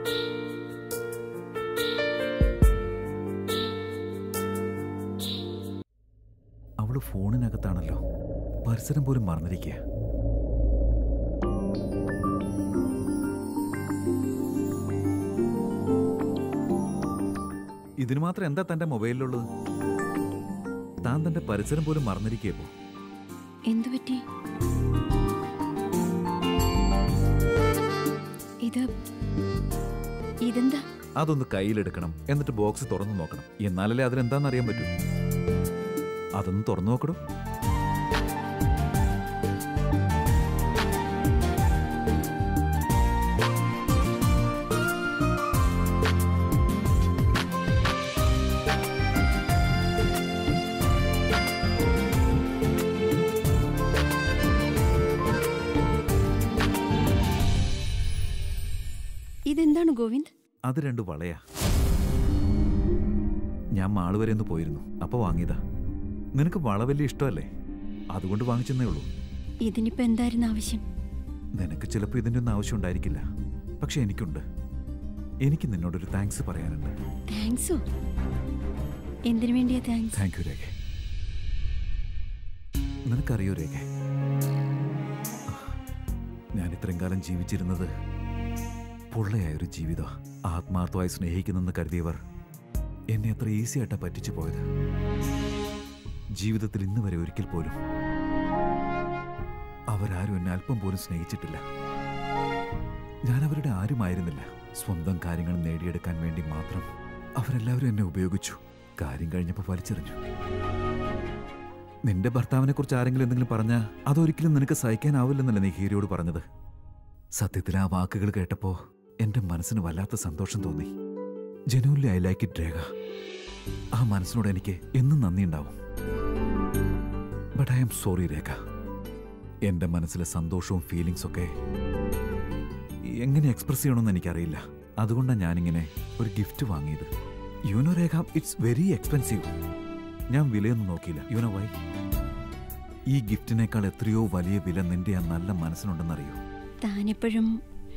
അവള് ഫോണിനകത്താണല്ലോ പരിസരം പോലും മറന്നിരിക്കുക ഇതിന് മാത്രം എന്താ തന്റെ മൊബൈലിലുള്ളത് താൻ തന്റെ പരിസരം പോലും മറന്നിരിക്കുകയപ്പോ എന്തു പറ്റി ഇത് ഇതെന്താ അതൊന്ന് കയ്യിലെടുക്കണം എന്നിട്ട് ബോക്സ് തുറന്നു നോക്കണം എന്നാലല്ലേ അതിനെന്താന്ന് അറിയാൻ പറ്റൂ അതൊന്ന് തുറന്നു നോക്കടോ ഇതെന്താണ് ഗോവിന്ദ് അത് രണ്ട് വളയാ ഞാൻ മാള് വരെ ഒന്ന് പോയിരുന്നു അപ്പൊ വാങ്ങിയതാ നിനക്ക് വള വലിയ ഇഷ്ടമല്ലേ അതുകൊണ്ട് വാങ്ങിച്ചെന്നേ ഉള്ളൂ ഇതിനിപ്പോ എന്തായിരുന്നു ആവശ്യം നിനക്ക് ചിലപ്പോൾ ഇതിൻ്റെ ഒന്നും ആവശ്യം ഉണ്ടായിരിക്കില്ല പക്ഷെ എനിക്കുണ്ട് എനിക്ക് നിന്നോടൊരു താങ്ക്സ് പറയാനുണ്ട് താങ്ക്സോ എന്തിനു വേണ്ടിയാ താങ്ക്സ് താങ്ക് യു രേഖ നിനക്കറിയോ രേഖ ഞാൻ ഇത്രയും കാലം ജീവിച്ചിരുന്നത് പൊള്ളയായൊരു ജീവിതം ആത്മാർത്ഥമായി സ്നേഹിക്കുന്നെന്ന് കരുതിയവർ എന്നെ അത്ര ഈസി ആയിട്ടാ പറ്റിച്ചു പോയത് ജീവിതത്തിൽ ഇന്ന് വരെ ഒരിക്കൽ പോലും അവരാരും എന്നെ അല്പം പോലും സ്നേഹിച്ചിട്ടില്ല ഞാൻ അവരുടെ ആരുമായിരുന്നില്ല സ്വന്തം കാര്യങ്ങൾ നേടിയെടുക്കാൻ വേണ്ടി മാത്രം അവരെല്ലാവരും എന്നെ ഉപയോഗിച്ചു കാര്യം കഴിഞ്ഞപ്പോൾ വലിച്ചെറിഞ്ഞു നിന്റെ ഭർത്താവിനെ കുറിച്ച് ആരെങ്കിലും എന്തെങ്കിലും പറഞ്ഞാൽ അതൊരിക്കലും നിനക്ക് സഹിക്കാനാവില്ലെന്നല്ല നീ ഹീരോയോട് പറഞ്ഞത് സത്യത്തിൽ ആ വാക്കുകൾ കേട്ടപ്പോ എന്റെ മനസ്സിന് വല്ലാത്ത സന്തോഷം തോന്നി genuinely I like it Rekha ആ മനസ്സിനോട് എനിക്ക് എന്നും നന്ദിയുണ്ടാവും but I'm sorry Rekha എന്റെ മനസ്സിലെ സന്തോഷവും ഫീലിങ്സ് ഒക്കെ എങ്ങനെ എക്സ്പ്രസ് ചെയ്യണമെന്ന് എനിക്കറിയില്ല അതുകൊണ്ടാണ് ഞാനിങ്ങനെ ഒരു ഗിഫ്റ്റ് വാങ്ങിയത് you know Rekha it's very expensive ഞാൻ വിലയൊന്നും നോക്കിയില്ല യുനോ വൈ ഈ ഗിഫ്റ്റിനേക്കാൾ എത്രയോ വലിയ വില നിന്റെ ആ നല്ല മനസ്സിനുണ്ടെന്നറിയോ താനെപ്പോഴും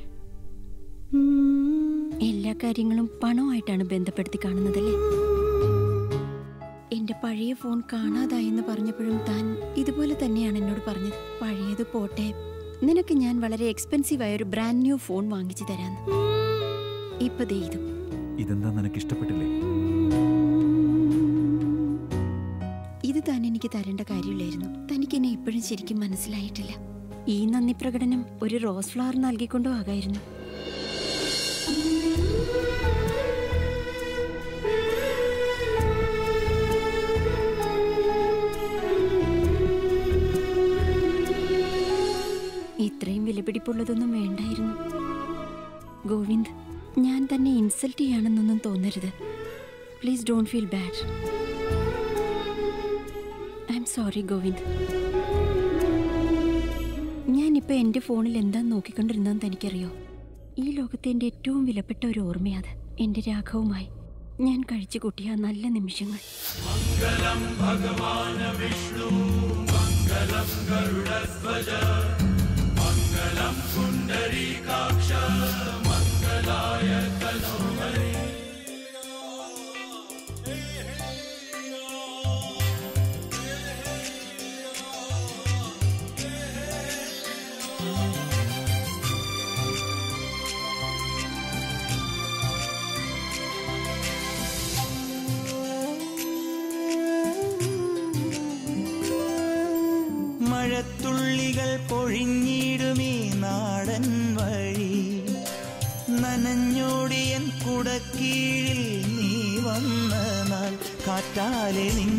എല്ലാ കാര്യങ്ങളും പണമായിട്ടാണ് ബന്ധപ്പെടുത്തി കാണുന്നതല്ലേ എന്റെ പഴയ ഫോൺ കാണാതായെന്ന് പറഞ്ഞപ്പോഴും താൻ ഇതുപോലെ തന്നെയാണ് എന്നോട് പറഞ്ഞത് പഴയത് പോട്ടെ നിനക്ക് ഞാൻ വളരെ എക്സ്പെൻസീവ് ആയ ഒരു ബ്രാൻഡ് ന്യൂ ഫോൺ വാങ്ങിച്ചു തരാന്ന് ഇപ്പൊ ദേ ഇതും ഇതെന്താ നിനക്ക് ഇഷ്ടപ്പെട്ടില്ലേ ഇത് താൻ എനിക്ക് തരേണ്ട കാര്യമില്ലായിരുന്നു തനിക്ക് എന്നെ ഇപ്പോഴും ശരിക്കും മനസ്സിലായിട്ടില്ല ഈ നന്ദി പ്രകടനം ഒരു റോസ് ഫ്ലവർ നൽകിക്കൊണ്ടോ ആകായിരുന്നു ഇത്രയും വിലപിടിപ്പുള്ളതൊന്നും വേണ്ടായിരുന്നു ഗോവിന്ദ് ഞാൻ തന്നെ ഇൻസൾട്ട് ചെയ്യാണെന്നൊന്നും തോന്നരുത് please don't feel bad I'm sorry Govind ഞാനിപ്പോൾ എൻ്റെ ഫോണിൽ എന്താ നോക്കിക്കൊണ്ടിരുന്നതെന്ന് തനിക്കറിയോ ഈ ലോകത്തെ എൻ്റെ ഏറ്റവും വിലപ്പെട്ട ഒരു ഓർമ്മയത് എൻ്റെ രാഘവുമായി ഞാൻ കഴിച്ചു കൂട്ടിയ ആ നല്ല നിമിഷങ്ങൾ മഴത്തുള്ളികൾ പൊഴിഞ്ഞിടുമീ നാടൻ വഴി നനഞ്ഞോടിയൻ കുടക്കീഴിൽ നീ വന്ന നാൾ കാറ്റാലെ നിൻ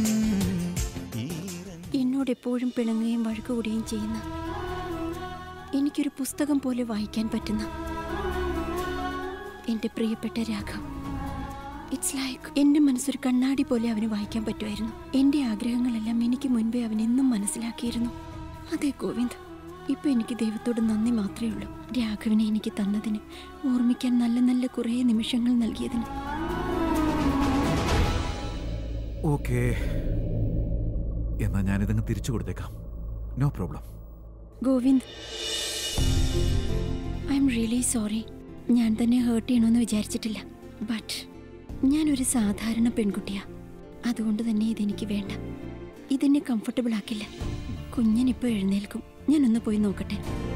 ഈറൻ എന്നോട് എപ്പോഴും പിണങ്ങുകയും വഴക്കുകൂടുകയും ചെയ്യുന്ന എനിക്കൊരു പുസ്തകം പോലെ വായിക്കാൻ പറ്റുന്ന എൻ്റെ പ്രിയപ്പെട്ട രാഘവ് ഇറ്റ്സ് ലൈക്ക് എൻ്റെ മനസ്സൊരു കണ്ണാടി പോലെ അവന് വായിക്കാൻ പറ്റുമായിരുന്നു എൻ്റെ ആഗ്രഹങ്ങളെല്ലാം എനിക്ക് മുൻപേ അവൻ എന്നും മനസ്സിലാക്കിയിരുന്നു അതെ ഗോവിന്ദ് ഇപ്പൊ എനിക്ക് ദൈവത്തോട് നന്ദി മാത്രമേ ഉള്ളൂ രാഘവനെ എനിക്ക് തന്നതിന് ഓർമ്മിക്കാൻ നല്ല നല്ല കുറേ നിമിഷങ്ങൾ നൽകിയതിന് ഓക്കേ എന്നാ ഞാനിതങ്ങ് തിരിച്ചു കൊടുത്തേക്കാം no problem Govind I'm really sorry ഞാൻ തന്നെ ഹേർട്ട് ചെയ്യണമെന്ന് വിചാരിച്ചിട്ടില്ല ബട്ട് ഞാനൊരു സാധാരണ പെൺകുട്ടിയാ അതുകൊണ്ട് തന്നെ ഇതെനിക്ക് വേണ്ട ഇതെന്നെ കംഫർട്ടബിൾ ആക്കില്ല കുഞ്ഞനിപ്പോൾ എഴുന്നേൽക്കും ഞാനൊന്ന് പോയി നോക്കട്ടെ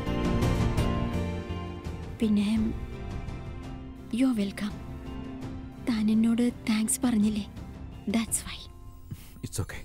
പിന്നെ യോ വെൽക്കം താൻ എന്നോട് താങ്ക്സ് പറഞ്ഞില്ലേ ദാറ്റ്സ് വൈ ഇറ്റ്സ് ഓക്കെ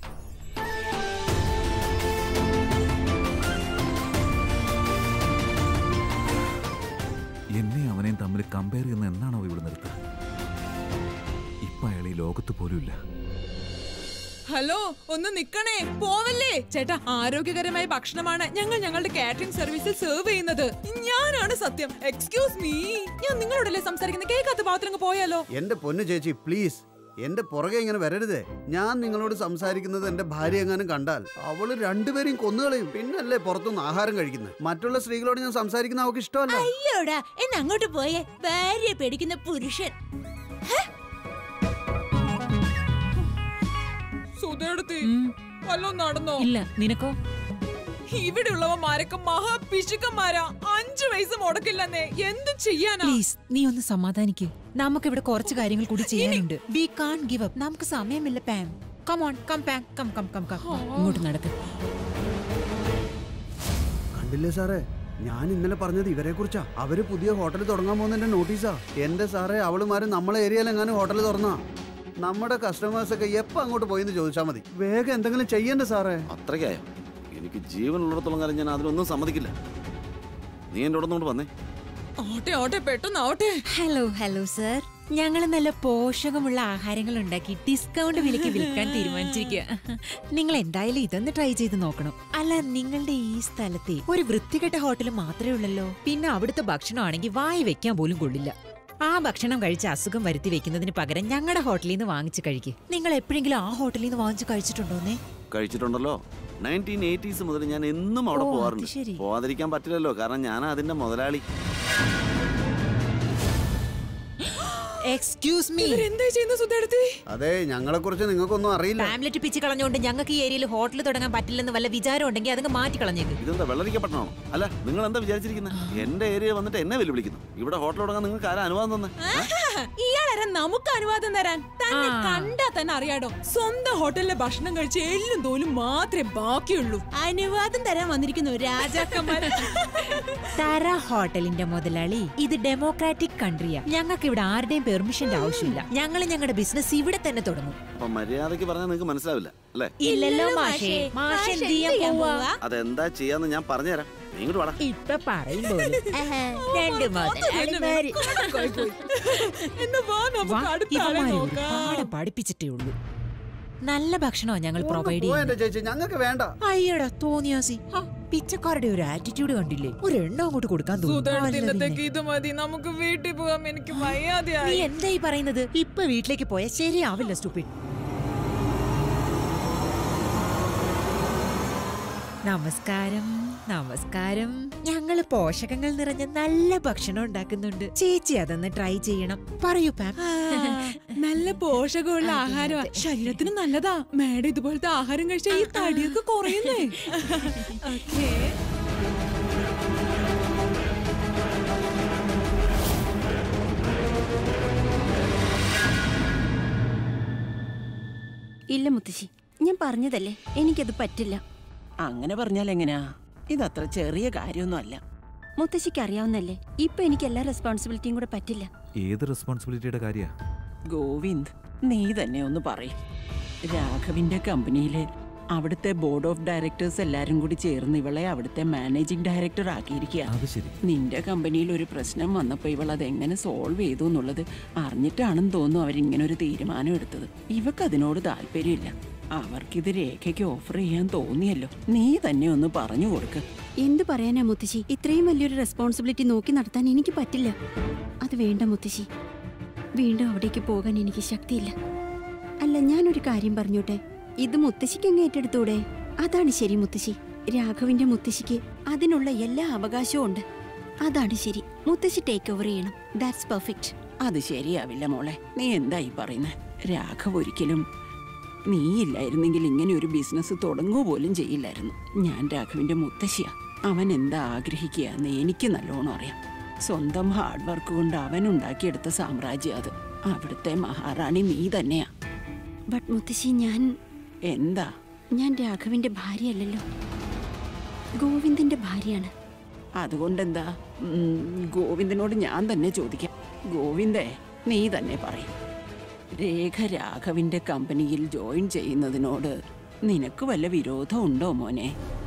എന്നെ അവനെയും തമ്മിൽ കമ്പയർ ചെയ്യുന്ന എന്നാണോ ഇവിടെ നിർത്തുക ഇപ്പൊ അയാൾ ഈ ലോകത്ത് പോലും ഇല്ല ഹലോ ഒന്ന് നിക്കണേ പോവല്ലേ ചേട്ടാ ആരോഗ്യകരമായ ഭക്ഷണമാണ് ഞങ്ങൾ ഞങ്ങളുടെ കാറ്ററിംഗ് സർവീസിൽ സെർവ് ചെയ്യുന്നത് ഞാനാണ് സത്യം എക്സ്ക്യൂസ് മീ ഞാൻ നിങ്ങളോടല്ലേ സംസാരിക്കുന്നത് കേൾക്കാത്ത പാത്രങ്ങൾ പോയാലോ എന്റെ പൊന്നു ചേച്ചി പ്ലീസ് എന്റെ പുറകെ ഇങ്ങനെ വരരുതേ ഞാൻ നിങ്ങളോട് സംസാരിക്കുന്നത് എന്റെ ഭാര്യ എങ്ങാനും കണ്ടാൽ അവള് രണ്ടുപേരെയും കൊന്നുകളയും പിന്നല്ലേ പുറത്തുനിന്ന് ആഹാരം കഴിക്കുന്നത് മറ്റുള്ള സ്ത്രീകളോട് ഞാൻ സംസാരിക്കുന്ന അവൾക്ക് ഇഷ്ടമല്ല അയ്യോടാ എന്ന് അങ്ങോട്ട് പോയേ ഭാര്യ പേടിക്കുന്ന പുരുഷൻ സുധയെടുത്തി വല്ലോ നടന്നോ ഇല്ല നിനക്കോ ഇവിടെയുള്ളവന്മാരൊക്കെ മഹാപിശുക്കന്മാരാ അഞ്ചു വയസ്സ് മുടക്കില്ലെന്നേ എന്ത് ചെയ്യാനാ പ്ലീസ് നീ ഒന്ന് സമാധാനിക്ക് നമുക്ക് ഇവിടെ കുറച്ച് കാര്യങ്ങൾ കൂടി ചെയ്യാനുണ്ട് വി കാൺ ഗിവ് അപ്പ് നമുക്ക് സമയമില്ല Pam come on come Pam come come come come ഇങ്ങോട്ട് നടക്ക് കണ്ടില്ലേ സാറേ ഞാൻ ഇന്നലെ പറഞ്ഞത് ഇവരെ കുറിച്ചാ അവര് പുതിയ ഹോട്ടൽ തുടങ്ങാൻ പോകുന്നതിന്റെ നോട്ടീസാ എന്റെ സാറേ അവളുമാര് നമ്മളെ ഏരിയയിൽ എങ്ങാനും ഹോട്ടൽ തുറന്നാ നമ്മുടെ കസ്റ്റമേഴ്സ് ഒക്കെ എപ്പോ അങ്ങോട്ട് പോയിന്ന് ചോദിച്ചാൽ മതി വേഗം എന്തെങ്കിലും ചെയ്യണ്ടേ സാറേ അത്രയ്ക്കായോ എനിക്ക് ജീവനുള്ളിടത്തോളം കാലം ഞാൻ അതിനൊന്നും സമ്മതിക്കില്ല നീ എൻ്റെ കൂടെ വന്നേ ഓട്ടെ ഓട്ടെ പെട്ടെന്നാവട്ടെ ഹലോ ഹലോ സർ ഞങ്ങൾ നല്ല പോഷകമുള്ള ആഹാരങ്ങൾ ഉണ്ടാക്കി ഡിസ്കൗണ്ട് വിലയ്ക്ക് വിൽക്കാൻ തീരുമാനിച്ചിരിക്കുക നിങ്ങൾ എന്തായാലും ഇതൊന്ന് ട്രൈ ചെയ്ത് നോക്കണം അല്ല നിങ്ങളുടെ ഈ സ്ഥലത്തെ ഒരു വൃത്തികെട്ട ഹോട്ടൽ മാത്രമേ ഉള്ളല്ലോ പിന്നെ അവിടുത്തെ ഭക്ഷണമാണെങ്കിൽ വായി വെക്കാൻ പോലും കൊള്ളില്ല ആ ഭക്ഷണം കഴിച്ച് അസുഖം വരുത്തി വെക്കുന്നതിന് പകരം ഞങ്ങളുടെ ഹോട്ടലിൽ നിന്ന് വാങ്ങിച്ച് കഴിക്കുക നിങ്ങൾ എപ്പോഴെങ്കിലും ആ ഹോട്ടലിൽ നിന്ന് വാങ്ങിച്ച് കഴിച്ചിട്ടുണ്ടോന്നേ കഴിച്ചിട്ടുണ്ടല്ലോ നയൻറ്റീൻ എയ്റ്റീസ് മുതൽ ഞാൻ എന്നും അവിടെ ഓ, അത് പോവാറുണ്ട് ശരി. പോവാതിരിക്കാൻ പറ്റില്ലല്ലോ കാരണം ഞാൻ അതിന്റെ മുതലാളി എക്സ്ക്യൂസ് മീ എന്താ ചെയ്യുന്ന സുധയെടുത്തി അതെ ഞങ്ങളെ കുറിച്ച് നിങ്ങൾക്കൊന്നും അറിയില്ല ഫാമിലറ്റ് പിച്ച് കളഞ്ഞുകൊണ്ട് ഞങ്ങൾക്ക് ഈ ഏരിയയിൽ ഹോട്ടൽ തുടങ്ങാൻ പറ്റില്ലെന്ന് വല്ല വിചാരം ഉണ്ടെങ്കിൽ അതങ്ങ് മാറ്റി കളഞ്ഞേക്ക് ഇതെന്താ വെള്ളരിക്കപ്പെട്ടണോ അല്ല നിങ്ങൾ എന്താ വിചാരിച്ചിരിക്കുന്നത് എന്റെ ഏരിയ വന്നിട്ട് എന്നെ വെല്ലുവിളിക്കുന്നു ഇവിടെ ഹോട്ടൽ തുടങ്ങാൻ നിങ്ങൾക്ക് ആരാ അനുവാദം തന്നെ ഇയാളാരാ നമുക്ക് അനുവാദം തരാൻ തന്നെ ആ. കണ്ടാ തന്നെ അറിയാടോ സ്വന്തം ഹോട്ടലിലെ ഭക്ഷണം കഴിച്ച് എല്ലും തോലും മാത്രമേ ബാക്കിയുള്ളൂ അനുവാദം തരാൻ വന്നിരിക്കുന്നു രാജാക്കന്മാർ തര ഹോട്ടലിന്റെ മുതലാളി ഇത് ഡെമോക്രാറ്റിക് കൺട്രിയാ ഞങ്ങൾക്ക് ഇവിടെ ആരുടെയും പെർമിഷന്റെ ആവശ്യമില്ല ഞങ്ങൾ ഞങ്ങളുടെ ബിസിനസ് ഇവിടെ തന്നെ തുടങ്ങും അപ്പൊ മര്യാദയ്ക്ക് പറഞ്ഞാൽ നിങ്ങൾക്ക് മനസ്സിലാവില്ല അല്ലേ ഇല്ലല്ലോ മാഷേ മാഷ് എന്ത് ചെയ്യാൻ പോവാ അതെന്താ ചെയ്യാന്ന് ഞാൻ പറഞ്ഞുതരാം നീ ഇങ്ങോട്ട് വാടാ ഇപ്പൊ പറയും പോലെ രണ്ട് മുതലാളിമാര് എന്നാ വാ നമുക്ക് വാ, അടുത്ത ആളെ ഇവന്മാരെ ഒരു നോക്കാം പാഠം പഠിപ്പിച്ചിട്ടേ ഉള്ളൂ നല്ല ഭക്ഷണമാണ് ഞങ്ങൾ പ്രൊവൈഡ് പോ ചെയ്യുന്നത് എന്റെ ചേച്ചി ഞങ്ങൾക്ക് വേണ്ട അയ്യടാ തോന്നിയാസി ആ, പിച്ചക്കാരുടെ ഒരു ആറ്റിറ്റ്യൂഡ് കണ്ടില്ലേ ഒരു എണ്ണ അങ്ങോട്ട് കൊടുക്കാൻ തോന്നുന്നു. സുധയുടെ അല്ല ഇന്നത്തേക്ക് പിന്നെ. ഇത് മതി നമുക്ക് വീട്ടിൽ പോകാം എനിക്ക് നീ വയ്യാതെയായി എന്തായി പറയുന്നത് ഇപ്പൊ വീട്ടിലേക്ക് പോയാൽ ശരിയാവില്ല സ്റ്റുപ്പിഡ് നമസ്കാരം നമസ്കാരം ഞങ്ങള് പോഷകങ്ങൾ നിറഞ്ഞ നല്ല ഭക്ഷണം ഉണ്ടാക്കുന്നുണ്ട് ചേച്ചി അതൊന്ന് ട്രൈ ചെയ്യണം പറയൂ പാം നല്ല പോഷകമുള്ള അതെ, ആഹാരമാ അതെ. ശരീരത്തിന് നല്ലതാ മേഡം ഇതുപോലത്തെ ആഹാരം കഴിച്ചാൽ ഈ തടിയൊക്കെ കുറയുന്നേ ഓക്കേ ഇല്ല മുത്തശ്ശി ഞാൻ പറഞ്ഞതല്ലേ എനിക്കത് പറ്റില്ല അങ്ങനെ പറഞ്ഞാൽ എങ്ങനെയാ ഇതത്ര ചെറിയ കാര്യമൊന്നും അല്ല മുത്തശ്ശിക്ക് അറിയാവുന്നല്ലേ ഇപ്പൊ എനിക്ക് എല്ലാ റെസ്പോൺസിബിലിറ്റിയും കൂടെ പറ്റില്ല ഏത് റെസ്പോൺസിബിലിറ്റിയുടെ കാര്യ ഗോവിന്ദ് നീ തന്നെ ഒന്ന് പറയും രാഘവിന്റെ കമ്പനിയിലെ അവിടുത്തെ ബോർഡ് ഓഫ് ഡയറക്ടേഴ്സ് എല്ലാരും കൂടി ചേർന്ന് ഇവളെ അവിടുത്തെ മാനേജിംഗ് ഡയറക്ടർ ആക്കിയിരിക്കുക അത് ശരി നിന്റെ കമ്പനിയിൽ ഒരു പ്രശ്നം വന്നപ്പോൾ ഇവൾ അത് എങ്ങനെ സോൾവ് ചെയ്തു എന്നുള്ളത് അറിഞ്ഞിട്ടാണെന്ന് തോന്നുന്നു അവരിങ്ങനെ ഒരു തീരുമാനം എടുത്തത് ഇവക്ക് അതിനോട് താല്പര്യമില്ല അവർക്കിത് രേഖയ്ക്ക് ഓഫർ ചെയ്യാൻ തോന്നിയല്ലോ നീ തന്നെ ഒന്ന് പറഞ്ഞു കൊടുക്ക് എന്ത് പറയാനാ മുത്തശ്ശി ഇത്രയും വലിയൊരു റെസ്പോൺസിബിലിറ്റി നോക്കി നടത്താൻ എനിക്ക് പറ്റില്ല അത് വേണ്ട മുത്തശ്ശി വീണ്ടും അവിടേക്ക് പോകാൻ എനിക്ക് ശക്തിയില്ല അല്ല ഞാനൊരു കാര്യം പറഞ്ഞോട്ടെ ഇത് മുത്തശ്ശിക്ക് അങ്ങ് ഏറ്റെടുത്തൂടെ അതാണ് ശരി മുത്തശ്ശി രാഘവിന്റെ മുത്തശ്ശിക്ക് അതിനുള്ള എല്ലാ അവകാശവും ഉണ്ട് അതാണ് ശരി മുത്തശ്ശി ടേക്ക് ഓവർ ചെയ്യണം ദാറ്റ്സ് പെർഫെക്റ്റ് അത് ശരിയാവില്ല മോളെ നീ എന്തായി പറയുന്നത് രാഘവ് ഒരിക്കലും നീ ഇല്ലായിരുന്നെങ്കിൽ ഇങ്ങനെ ഒരു ബിസിനസ് തുടങ്ങുക പോലും ചെയ്യില്ലായിരുന്നു ഞാൻ രാഘവിന്റെ മുത്തശ്ശിയാ അവൻ എന്താ ആഗ്രഹിക്കുക എന്ന് എനിക്ക് നല്ലോണം അറിയാം സ്വന്തം ഹാർഡ് വർക്ക് കൊണ്ട് അവൻ ഉണ്ടാക്കിയെടുത്ത സാമ്രാജ്യം അത് അവിടുത്തെ മഹാറാണി നീ തന്നെയാ ബട്ട് മുത്തശ്ശി ഞാൻ എന്താ ഞാൻ രാഘവിന്റെ ഭാര്യയല്ലല്ലോ ഗോവിന്ദന്റെ ഭാര്യയാണ് അതുകൊണ്ടെന്താ ഉം, ഗോവിന്ദനോട് ഞാൻ തന്നെ ചോദിക്കാം ഗോവിന്ദേ നീ തന്നെ പറയും രേഖ രാഘവിന്റെ കമ്പനിയിൽ ജോയിൻ ചെയ്യുന്നതിനോട് നിനക്ക് വല്ല വിരോധം ഉണ്ടോ മോനെ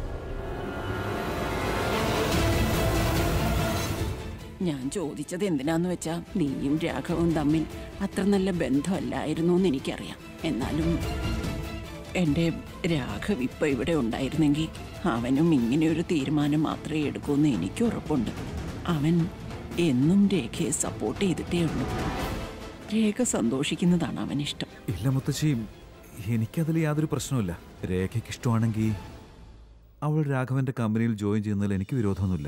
ഞാൻ ചോദിച്ചത് എന്തിനാന്ന് വെച്ചാ നീയും രാഘവും തമ്മിൽ അത്ര നല്ല ബന്ധമല്ലായിരുന്നു എന്ന് എനിക്കറിയാം എന്നാലും എൻ്റെ രാഘവ് ഇപ്പൊ ഇവിടെ ഉണ്ടായിരുന്നെങ്കിൽ അവനും ഇങ്ങനെ ഒരു തീരുമാനം മാത്രമേ എടുക്കൂന്ന് എനിക്ക് ഉറപ്പുണ്ട് അവൻ എന്നും രേഖയെ സപ്പോർട്ട് ചെയ്തിട്ടേ ഉള്ളൂ രേഖ സന്തോഷിക്കുന്നതാണ് അവനിഷ്ടം ഇല്ല മുത്തശ്ശി എനിക്കതിൽ യാതൊരു പ്രശ്നവുമില്ല രേഖയ്ക്ക് ഇഷ്ടമാണെങ്കിൽ അവൾ രാഘവന്റെ കമ്പനിയിൽ ജോയിൻ ചെയ്യുന്നതിൽ എനിക്ക് വിരോധമൊന്നുമില്ല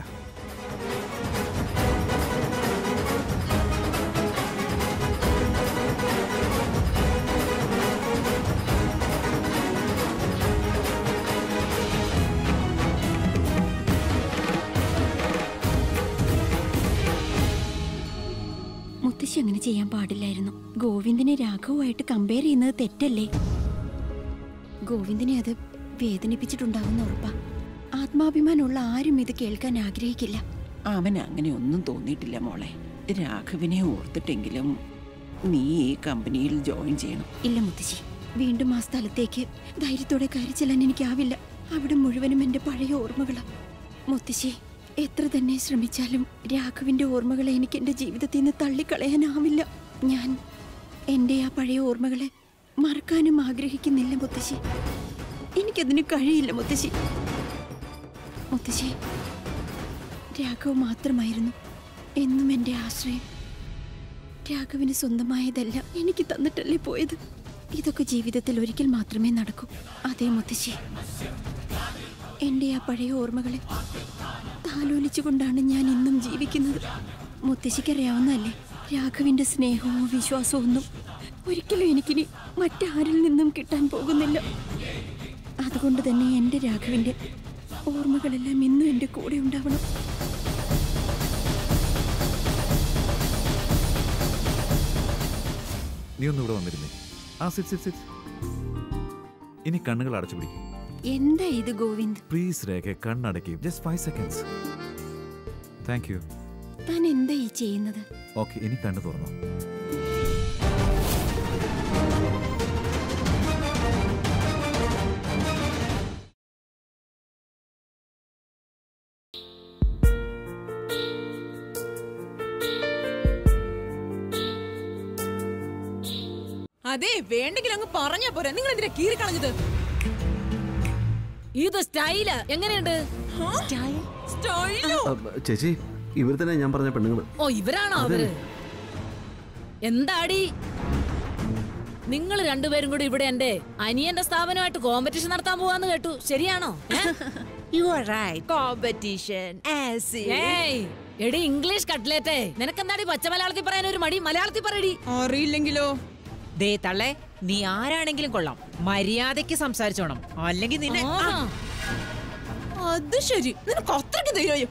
മുത്തശ്ശി അങ്ങനെ ചെയ്യാൻ പാടില്ലായിരുന്നു ഗോവിന്ദനെ രാഘവുമായിട്ട് കമ്പയർ ചെയ്യുന്നത് തെറ്റല്ലേ ഗോവിന്ദനെ അത് വേദനിപ്പിച്ചിട്ടുണ്ടാവുന്ന ഉറപ്പാ ആത്മാഭിമാനമുള്ള ആരും ഇത് കേൾക്കാൻ ആഗ്രഹിക്കില്ല അവൻ അങ്ങനെ ഒന്നും തോന്നിയിട്ടില്ല മോളെ രാഘവിനെ ഓർത്തിട്ടെങ്കിലും നീ ഈ കമ്പനിയിൽ ജോയിൻ ചെയ്യണം ഇല്ല മുത്തശ്ശി വീണ്ടും ആ സ്ഥലത്തേക്ക് ധൈര്യത്തോടെ കയറി ചെല്ലാൻ എനിക്കാവില്ല അവിടെ മുഴുവനും എന്റെ പഴയ ഓർമ്മകളാ മുത്തശ്ശി എത്ര തന്നെ ശ്രമിച്ചാലും രാഘവിന്റെ ഓർമ്മകളെ എനിക്ക് എന്റെ ജീവിതത്തിൽ നിന്ന് തള്ളിക്കളയാനാവില്ല ഞാൻ എന്റെ ആ പഴയ ഓർമ്മകളെ മറക്കാനും ആഗ്രഹിക്കുന്നില്ല മുത്തശ്ശി എനിക്കതിന് കഴിയില്ല മുത്തശ്ശി മുത്തശ്ശി രാഘവ് മാത്രമായിരുന്നു എന്നും എന്റെ ആശ്രയം രാഘവിന് സ്വന്തമായതല്ല എനിക്ക് തന്നിട്ടല്ലേ പോയത് ഇതൊക്കെ ജീവിതത്തിൽ ഒരിക്കൽ മാത്രമേ നടക്കൂ അതേ മുത്തശ്ശി എന്റെ ആ പഴയ ഓർമ്മകളെ താലോലിച്ചുകൊണ്ടാണ് ഞാൻ ഇന്നും ജീവിക്കുന്നത് മുത്തശ്ശിക്കറിയാവുന്നതല്ലേ രാഘവിന്റെ സ്നേഹമോ വിശ്വാസമോ ഒന്നും ഒരിക്കലും എനിക്കിനി മറ്റാരിൽ നിന്നും കിട്ടാൻ പോകുന്നില്ല അതുകൊണ്ട് തന്നെ എന്റെ രാഘവിന്റെ ഓർമ്മകളെല്ലാം ഇന്നും എന്റെ കൂടെ ഉണ്ടാവണം നീ ഒന്നും ഇവിടെ വന്നിരുന്നേ ആ സിറ്റ് സിറ്റ് സിറ്റ് ഇനി കണ്ണുകൾ അടച്ചു പിടിക്കും എന്താ ഇത് ഗോവിന്ദ് പ്ലീസ് രേഖ കണ്ണടയ്ക്കും just five seconds thank you താൻ എന്താ ഈ ചെയ്യുന്നത് ഓക്കെ ഇനി കണ്ണു തുറന്നു അതെ വേണ്ടെങ്കിൽ അങ്ങ് പറഞ്ഞാ പോരാ നിങ്ങൾ എന്തിനാ കീറി കളഞ്ഞത് ഇത് സ്റ്റൈല് എങ്ങനെയുണ്ട് സ്റ്റൈലോ ചേച്ചി ഇവർ തന്നെ ഞാൻ പറഞ്ഞ പെണ്ണുങ്ങൾ ഓ ഇവരാണോ അവര് എന്താടി നിങ്ങൾ രണ്ടുപേരും കൂടി ഇവിടെ എന്റെ അനിയന്റെ സ്ഥാപനമായിട്ട് കോമ്പറ്റീഷൻ നടത്താൻ പോവാന്ന് കേട്ടു ശരിയാണോ ഏ? യു ആർ റൈറ്റ് കോമ്പറ്റീഷൻ ഏയ് എടി ഇംഗ്ലീഷ് കട്ട്ലേറ്റേ നിനക്കെന്താടി പച്ച മലയാളത്തിൽ പറയാൻ ഒരു മടി മലയാളത്തിൽ പറയടി അറിയില്ലെങ്കിലോ ദേ തള്ളേ നീ ആരാണെങ്കിലും കൊള്ളാം മര്യാദയ്ക്ക് സംസാരിച്ചോണം അല്ലെങ്കിൽ നിന്നെ ആ. അത് ശരി നിനക്ക് അത്രയ്ക്ക് ധൈര്യം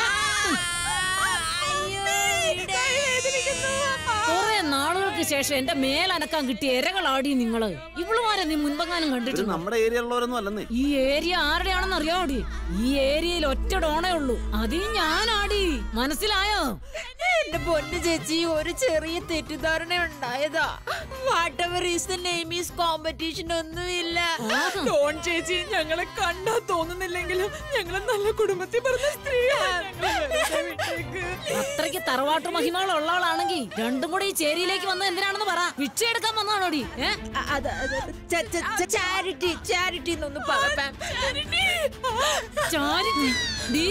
കുറെ നാളുകൾക്ക് ശേഷം എന്റെ മേലനക്കാൻ കിട്ടിയ ഇരകളാടി നിങ്ങള് ഇവളുമാരെ നീ മുൻപങ്ങാനും ഇവര് കണ്ടിട്ടുണ്ട് നമ്മുടെ ഏരിയയിലുള്ളവരൊന്നും അല്ലെന്നേ ഈ ഏരിയ ആരുടെയാണെന്ന് അറിയാടി ഈ ഏരിയയിൽ ഒറ്റ ഡോണേ ഉള്ളൂ അതീ ഞാനാടി മനസ്സിലായോ എന്റെ പൊന്നു ചേച്ചി ഒരു ചെറിയ തെറ്റിദ്ധാരണ ഉണ്ടായതാ whatever is the name is competition ഒന്നുമില്ല ഡോൺ ചേച്ചി ഞങ്ങളെ കണ്ടാ തോന്നുന്നില്ലെങ്കിലും ഞങ്ങളെ നല്ല കുടുംബത്തിൽ പറഞ്ഞ സ്ത്രീയാണ് ഞങ്ങളെ വെറുതെ വിട്ടേക്ക്. അത്രയ്ക്ക് തറവാട്ടു മഹിമകളുള്ളവളാണെങ്കിൽ രണ്ടും കൂടി ഈ ചേരിയിലേക്ക് വന്നത് എന്തിനാണെന്ന് പറ ഭിക്ഷ എടുക്കാൻ വന്നതാണോടി ഏ ചാരിറ്റി ചാരിറ്റി എന്നൊന്ന് പറയാം ചാരിറ്റി ഡീ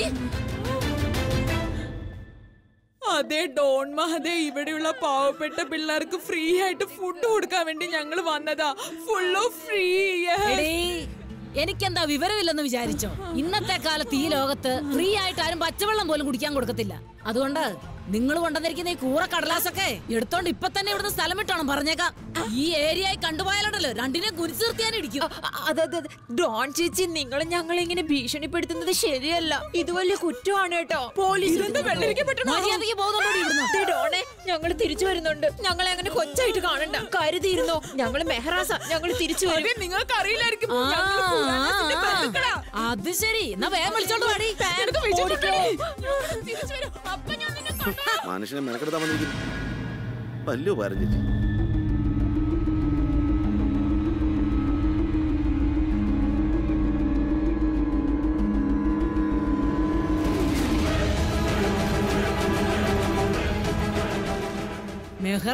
അതെ ഡോൺ മഹദേ ഇവിടെയുള്ള പാവപ്പെട്ട പിള്ളേർക്ക് ഫ്രീ ആയിട്ട് ഫുഡ് കൊടുക്കാൻ വേണ്ടി ഞങ്ങൾ വന്നതാ ഫുൾ ഓഫ് ഫ്രീ എടീ എനിക്കെന്താ വിവരമില്ലെന്ന് വിചാരിച്ചോ ഇന്നത്തെ കാലത്ത് ഈ ലോകത്ത് ഫ്രീ ആയിട്ട് ആരും പച്ചവെള്ളം പോലും കുടിക്കാൻ കൊടുക്കത്തില്ല അതുകൊണ്ട് നിങ്ങൾ കൊണ്ടുവന്നിരിക്കുന്ന ഈ കൂറ കടലാസൊക്കെ എടുത്തോണ്ട് ഇപ്പൊ തന്നെ ഇവിടുന്ന് സ്ഥലം വിട്ടോണം പറഞ്ഞേക്കാം ഈ ഏരിയയിൽ കണ്ടുപോയാലുണ്ടല്ലോ രണ്ടിനെയും കുരിച്ചു നിർത്തിയാൻ ഇടിക്കും അതെ ഡോൺ ചേച്ചി നിങ്ങൾ ഞങ്ങളെ ഇങ്ങനെ ഭീഷണിപ്പെടുത്തുന്നത് ശരിയല്ല ഇത് വലിയ കുറ്റമാണ് കേട്ടോ പോലീസ് മര്യാദയ്ക്ക് പോകുന്നുണ്ടോ ഇവിടുന്ന് ദേ ഡോണെ ഞങ്ങൾ തിരിച്ചു വരുന്നുണ്ട് ഞങ്ങളെ അങ്ങനെ കൊച്ചായിട്ട് കാണണ്ട കരുതിയിരുന്നോ ഞങ്ങള് മെഹറാസ ഞങ്ങൾ തിരിച്ചു വരും നിങ്ങൾക്ക് അറിയില്ലായിരിക്കും ആ, ഞങ്ങള് ഖുറാനത്തിന്റെ ബന്ധുക്കളാ. അത് ശരി എന്നാ വേഗം വിളിച്ചോണ്ട് പാടി എനിക്ക് വിളിച്ചിട്ടുണ്ടേ. തിരിച്ചു വരും. അപ്പൊ ഞാൻ നിന്നെ കണ്ടാ- മനുഷ്യനെ മെനക്കെടുത്താൻ വന്നിരിക്കുന്നു വലിയ ഉപകാരം ചേച്ചി മെഹറ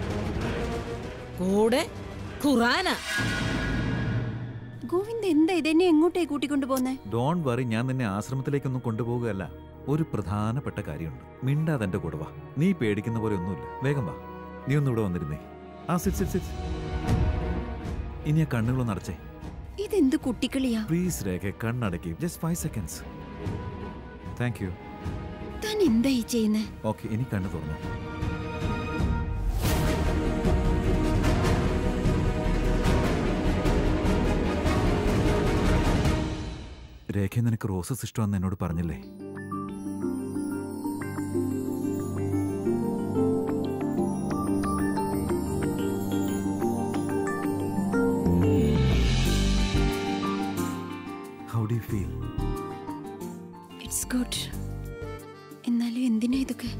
കൂടെ ഖുറാന ഗോവിന്ദ് എന്താ ഇതെന്നെ എങ്ങോട്ടേ കൂട്ടിക്കൊണ്ടു പോന്നേ ഡോൺ വറി ഞാൻ നിന്നെ ആശ്രമത്തിലേക്കൊന്നും കൊണ്ടുപോകുകയല്ല ഒരു പ്രധാനപ്പെട്ട കാര്യമുണ്ട് മിണ്ടാതെ എന്റെ കൂടെ വാ നീ പേടിക്കുന്ന പോലെ ഒന്നുമില്ല വേഗം വാ നീ ഒന്ന് ഇവിടെ വന്നിരുന്നേ ആ സിറ്റ് സിറ്റ് സിറ്റ് ഇനി ആ കണ്ണുകളൊന്ന് അടച്ചേ ഇതെന്ത് കുട്ടിക്കളിയാ പ്ലീസ് രേഖ കണ്ണടക്കി just five seconds thank you താൻ എന്താ ഈ ചെയ്യുന്നേ ഓക്കെ ഇനി കണ്ണു തുറന്നു രേഖ നിനക്ക് റോസസ് ഇഷ്ടമാണെന്ന് എന്നോട് പറഞ്ഞില്ലേ how do feel it's good എന്നാലും എന്തിനാ ഇതൊക്കെ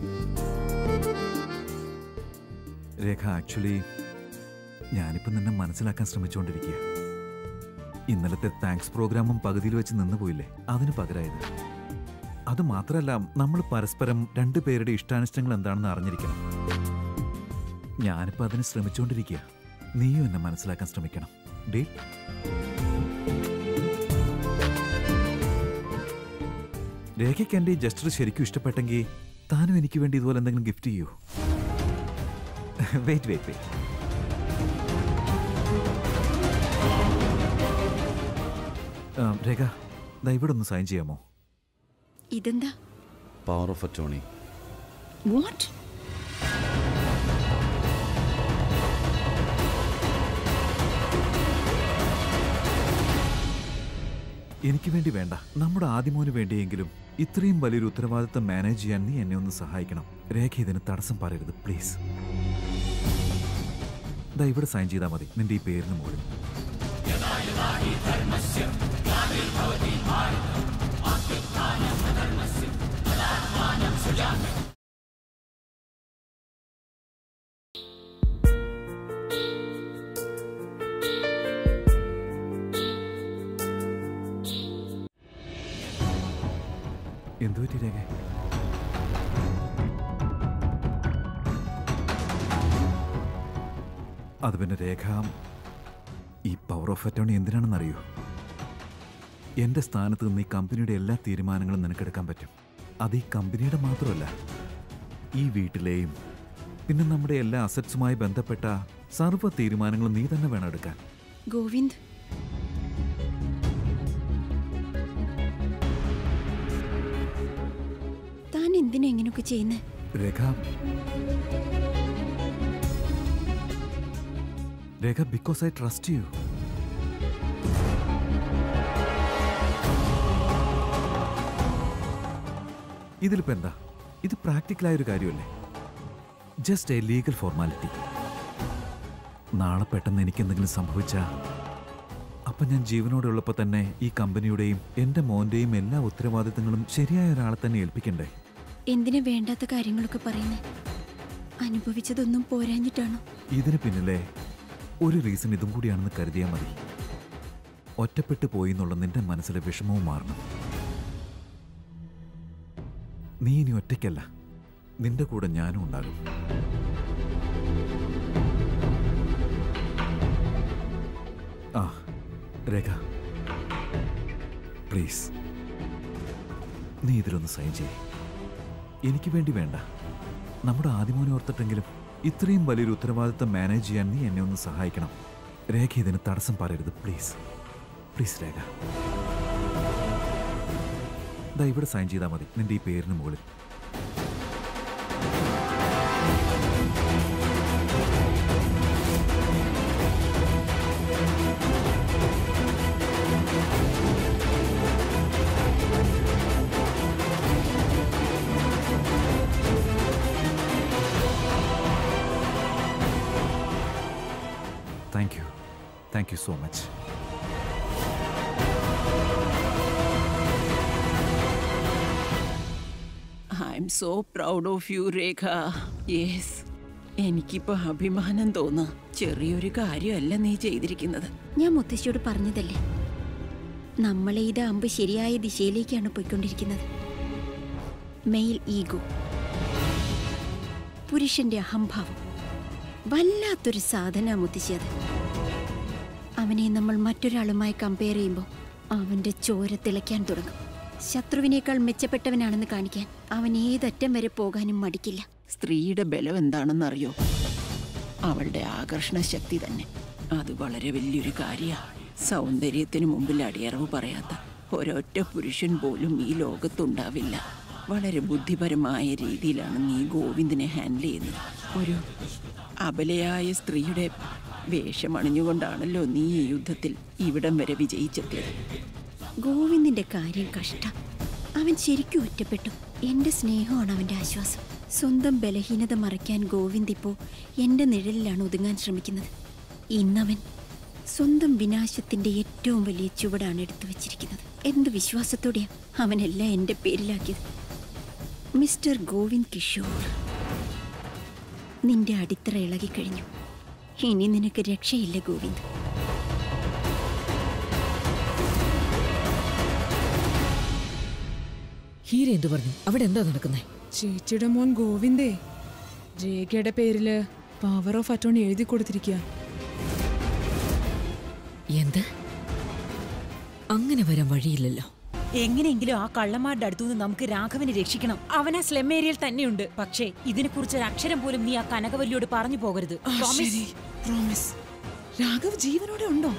രേഖ ആക്ച്വലി ഞാനിപ്പോൾ നിന്നെ മനസ്സിലാക്കാൻ ശ്രമിച്ചുകൊണ്ടിരിക്കുക ഇന്നലത്തെ താങ്ക്സ് പ്രോഗ്രാമും പകുതിയിൽ വെച്ച് നിന്ന് പോയില്ലേ അതിന് പകരമായത് അത് മാത്രമല്ല നമ്മൾ പരസ്പരം രണ്ടുപേരുടെ ഇഷ്ടാനിഷ്ടങ്ങൾ എന്താണെന്ന് അറിഞ്ഞിരിക്കണം ഞാനിപ്പോൾ അതിന് ശ്രമിച്ചുകൊണ്ടിരിക്കുക നീയും എന്നെ മനസ്സിലാക്കാൻ ശ്രമിക്കണം ഡീൽ രേഖയ്ക്ക് എൻ്റെ ഈ ജസ്റ്റർ ശരിക്കും ഇഷ്ടപ്പെട്ടെങ്കിൽ താനും എനിക്ക് വേണ്ടി ഇതുപോലെ എന്തെങ്കിലും ഗിഫ്റ്റ് ചെയ്യൂ വെയിറ്റ് വെയിറ്റ് വെയിറ്റ് രേഖ ദാ ഇവിടെ ഒന്ന് സൈൻ ചെയ്യാമോ ഇതെന്താ പവർ ഓഫ് അറ്റോണി വാട്ട് എനിക്ക് വേണ്ടി വേണ്ട നമ്മുടെ ആദ്യമോന് വേണ്ടിയെങ്കിലും ഇത്രയും വലിയൊരു ഉത്തരവാദിത്തം മാനേജ് ചെയ്യാൻ നീ എന്നെ ഒന്ന് സഹായിക്കണം രേഖ ഇതിന് തടസ്സം പറയരുത് പ്ലീസ് ദാ ഇവിടെ സൈൻ ചെയ്താൽ മതി നിന്റെ ഈ പേരിന് മുകളിൽ എന്തു പറ്റി രേഖ അത് പിന്നെ രേഖ ഈ പവർ ഓഫ് അറ്റോണി എന്തിനാണെന്നറിയോ എൻ്റെ സ്ഥാനത്ത് നിന്ന് ഈ കമ്പനിയുടെ എല്ലാ തീരുമാനങ്ങളും നിനക്കെടുക്കാൻ പറ്റും അത് ഈ കമ്പനിയുടെ മാത്രമല്ല ഈ വീട്ടിലെയും പിന്നെ നമ്മുടെ എല്ലാ അസറ്റ്സുമായി ബന്ധപ്പെട്ട സർവ്വ തീരുമാനങ്ങളും നീ തന്നെ വേണം എടുക്കാൻ ഗോവിന്ദ് താൻ എന്തിനാ ഇങ്ങനെയൊക്കെ ചെയ്യുന്നേ Rekha Rekha because I trust you ഇതിലിപ്പോ എന്താ ഇത് പ്രാക്ടിക്കലായ ഒരു കാര്യമല്ലേ ജസ്റ്റ് എ ലീഗൽ ഫോർമാലിറ്റി നാളെ പെട്ടെന്ന് എനിക്ക് എന്തെങ്കിലും സംഭവിച്ചാ അപ്പൊ ഞാൻ ജീവനോടെ ഉള്ളപ്പോൾ തന്നെ ഈ കമ്പനിയുടെയും എന്റെ മോന്റെയും എല്ലാ ഉത്തരവാദിത്തങ്ങളും ശരിയായ ഒരാളെ തന്നെ ഏൽപ്പിക്കണ്ടേ എന്തിനാ വേണ്ടാത്ത കാര്യങ്ങളൊക്കെ പറയുന്നേ അനുഭവിച്ചതൊന്നും പോരാഞ്ഞിട്ടാണോ ഇതിന് പിന്നിലെ ഒരു റീസൺ ഇതും കൂടിയാണെന്ന് കരുതിയാൽ മതി ഒറ്റപ്പെട്ടു പോയി എന്നുള്ള നിന്റെ മനസ്സിലെ വിഷമവും മാറണം നീ ഇനി ഒറ്റയ്ക്കല്ല നിന്റെ കൂടെ ഞാനും ഉണ്ടാകും ആ രേഖ പ്ലീസ് നീ ഇതിലൊന്ന് സൈൻ ചെയ്യ് എനിക്ക് വേണ്ടി വേണ്ട നമ്മുടെ ആദ്യമോനെ ഓർത്തിട്ടെങ്കിലും ഇത്രയും വലിയൊരു ഉത്തരവാദിത്തം മാനേജ് ചെയ്യാൻ നീ എന്നെ ഒന്ന് സഹായിക്കണം രേഖ ഇതിന് തടസ്സം പറയരുത് പ്ലീസ് പ്ലീസ് രേഖ ദാ ഇവിടെ സൈൻ ചെയ്താൽ മതി നിന്റെ ഈ പേരിന് മുകളിൽ thank you thank you so much I'm so proud of you Rekha yes എനിക്കിപ്പോ അഭിമാനം തോന്നുക ചെറിയൊരു കാര്യമല്ല നീ ചെയ്തിരിക്കുന്നത് ഞാൻ മുത്തശ്ശിയോട് പറഞ്ഞതല്ലേ നമ്മളെ ഇത് അമ്പ് ശരിയായ ദിശയിലേക്കാണ് പോയിക്കൊണ്ടിരിക്കുന്നത് മെയിൽ ഈഗോ പുരുഷന്റെ അഹംഭാവം വല്ലാത്തൊരു സാധന മുത്തശ്ശി അത് അവനെ നമ്മൾ മറ്റൊരാളുമായി കമ്പയർ ചെയ്യുമ്പോൾ അവന്റെ ചോര തിളയ്ക്കാൻ തുടങ്ങും ശത്രുവിനേക്കാൾ മെച്ചപ്പെട്ടവനാണെന്ന് കാണിക്കാൻ അവൻ ഏതറ്റം വരെ പോകാനും മടിക്കില്ല സ്ത്രീയുടെ ബലം എന്താണെന്നറിയോ അവളുടെ ആകർഷണ ശക്തി തന്നെ അത് വളരെ വലിയൊരു കാര്യമാണ് സൗന്ദര്യത്തിന് മുമ്പിൽ അടിയറവ് പറയാത്ത ഒരൊറ്റ പുരുഷൻ പോലും ഈ ലോകത്തുണ്ടാവില്ല വളരെ ബുദ്ധിപരമായ രീതിയിലാണ് നീ ഗോവിന്ദനെ ഹാൻഡിൽ ചെയ്യുന്നത് ഒരു അബലയായ സ്ത്രീയുടെ വേഷമണിഞ്ഞുകൊണ്ടാണല്ലോ നീ ഈ യുദ്ധത്തിൽ ഇവിടം വരെ വിജയിച്ചെത്തിയത് ഗോവിന്ദിന്റെ കാര്യം കഷ്ടം അവൻ ശരിക്കും ഒറ്റപ്പെട്ടു എന്റെ സ്നേഹമാണ് അവന്റെ ആശ്വാസം സ്വന്തം ബലഹീനത മറയ്ക്കാൻ ഗോവിന്ദ് ഇപ്പോ എന്റെ നിഴലിലാണ് ഒതുങ്ങാൻ ശ്രമിക്കുന്നത് ഇന്നവൻ സ്വന്തം വിനാശത്തിന്റെ ഏറ്റവും വലിയ ചുവടാണ് എടുത്തു വെച്ചിരിക്കുന്നത് എന്ത് വിശ്വാസത്തോടെയാ അവനെല്ലാം എന്റെ പേരിലാക്കിയത് മിസ്റ്റർ ഗോവിന്ദ് കിഷോർ നിന്റെ അടിത്തറ ഇളകിക്കഴിഞ്ഞു ഇനി നിനക്ക് രക്ഷയില്ല ഗോവിന്ദ് ഹീര എന്തു പറഞ്ഞു അവിടെ എന്താ നടക്കുന്നേ ചേച്ചിയുടെ മോൻ ഗോവിന്ദേ രേഖയുടെ പേരില് പവർ ഓഫ് അറ്റോണി എഴുതി കൊടുത്തിരിക്കുക എന്ത് അങ്ങനെ വരാൻ വഴിയില്ലല്ലോ എങ്ങനെയെങ്കിലും ആ കള്ളന്മാരുടെ അടുത്തുനിന്ന് നമുക്ക് രാഘവനെ രക്ഷിക്കണം അവൻ ആ സ്ലെം ഏരിയയിൽ തന്നെയുണ്ട് പക്ഷേ ഇതിനെക്കുറിച്ച് ഒരു അക്ഷരം പോലും നീ ആ കനകവല്ലിയോട് പറഞ്ഞു പോകരുത് ആ, Promise? ശരി പ്രോമിസ് രാഘവ് ജീവനോടെ ഉണ്ടോ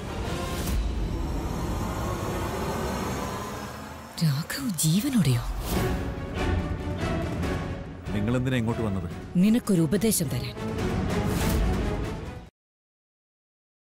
രാഘവ് ജീവനോടെയോ നിങ്ങൾ എന്തിനാ ഇങ്ങോട്ട് വന്നത് നിനക്കൊരു ഉപദേശം തരാൻ